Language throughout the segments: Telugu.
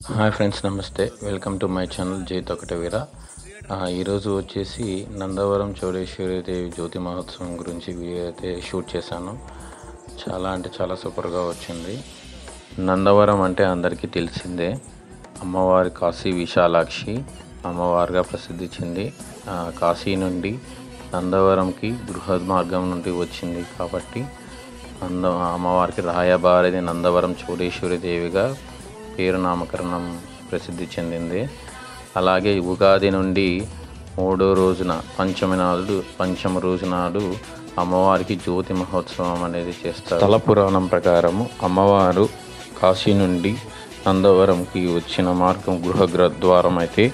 హాయ్ ఫ్రెండ్స్ నమస్తే వెల్కమ్ టు మై ఛానల్ జై తొకటవీర ఆ, ఈరోజు వచ్చేసి నందవరం చౌడేశ్వరి దేవి జ్యోతి మహోత్సవం గురించి వీడియో అయితే షూట్ చేశాను చాలా అంటే చాలా సూపర్గా వచ్చింది నందవరం అంటే అందరికీ తెలిసిందే అమ్మవారి కాశీ విశాలాక్షి అమ్మవారిగా ప్రసిద్ధి చెంది ఆ, కాశీ నుండి నందవరంకి బృహద్ మార్గం నుండి వచ్చింది కాబట్టి నంద అమ్మవారికి రాయబారిది నందవరం చౌడేశ్వరి దేవిగా పేరు నామకరణం ప్రసిద్ధి చెందింది అలాగే ఉగాది నుండి మూడో రోజున పంచమి నాడు పంచమ రోజు నాడు అమ్మవారికి జ్యోతి మహోత్సవం అనేది చేస్తారు స్థల పురాణం ప్రకారము అమ్మవారు కాశీ నుండి నందవరంకి వచ్చిన మార్గం గృహ ద్వారం అయితే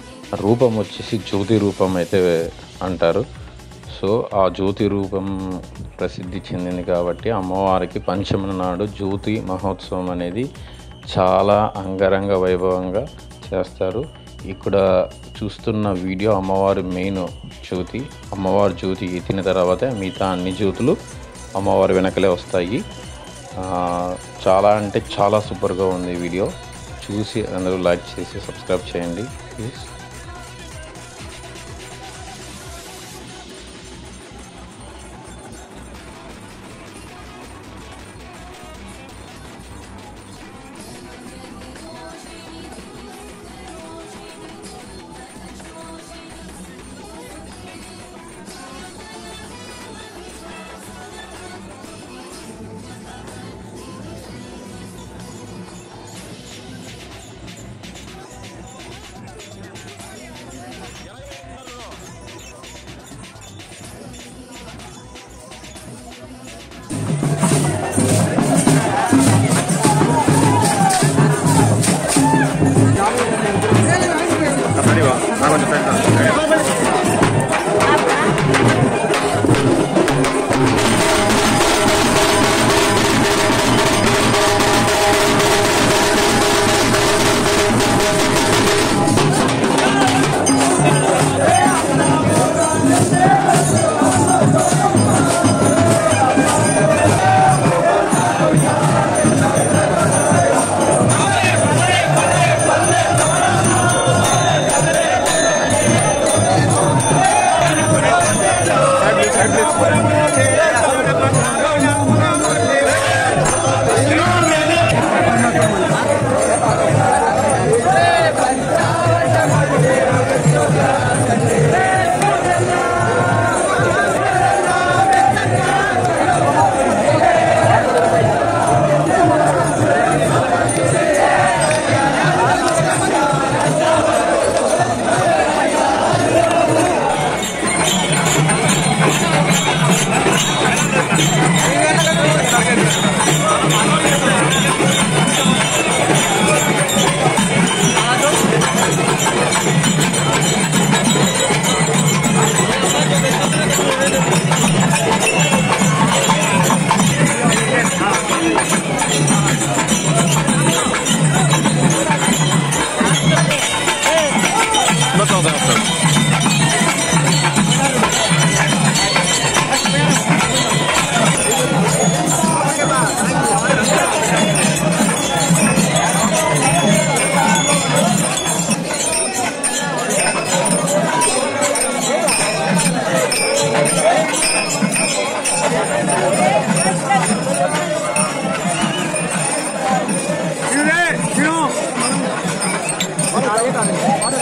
రూపం వచ్చేసి జ్యోతి రూపం అయితే అంటారు సో ఆ జ్యోతి రూపం ప్రసిద్ధి చెందింది కాబట్టి అమ్మవారికి పంచమ నాడు జ్యోతి మహోత్సవం అనేది చాలా అంగరంగ వైభవంగా చేస్తారు ఇక్కడ చూస్తున్న వీడియో అమ్మవారి మెయిన్ జ్యోతి అమ్మవారి జ్యోతి ఎత్తిన తర్వాత మిగతా అన్ని జ్యోతులు అమ్మవారి వెనకలే వస్తాయి ఆ, చాలా అంటే చాలా సూపర్గా ఉంది ఈ వీడియో చూసి అందరూ లైక్ చేసి సబ్స్క్రైబ్ చేయండి ప్లీజ్ 아,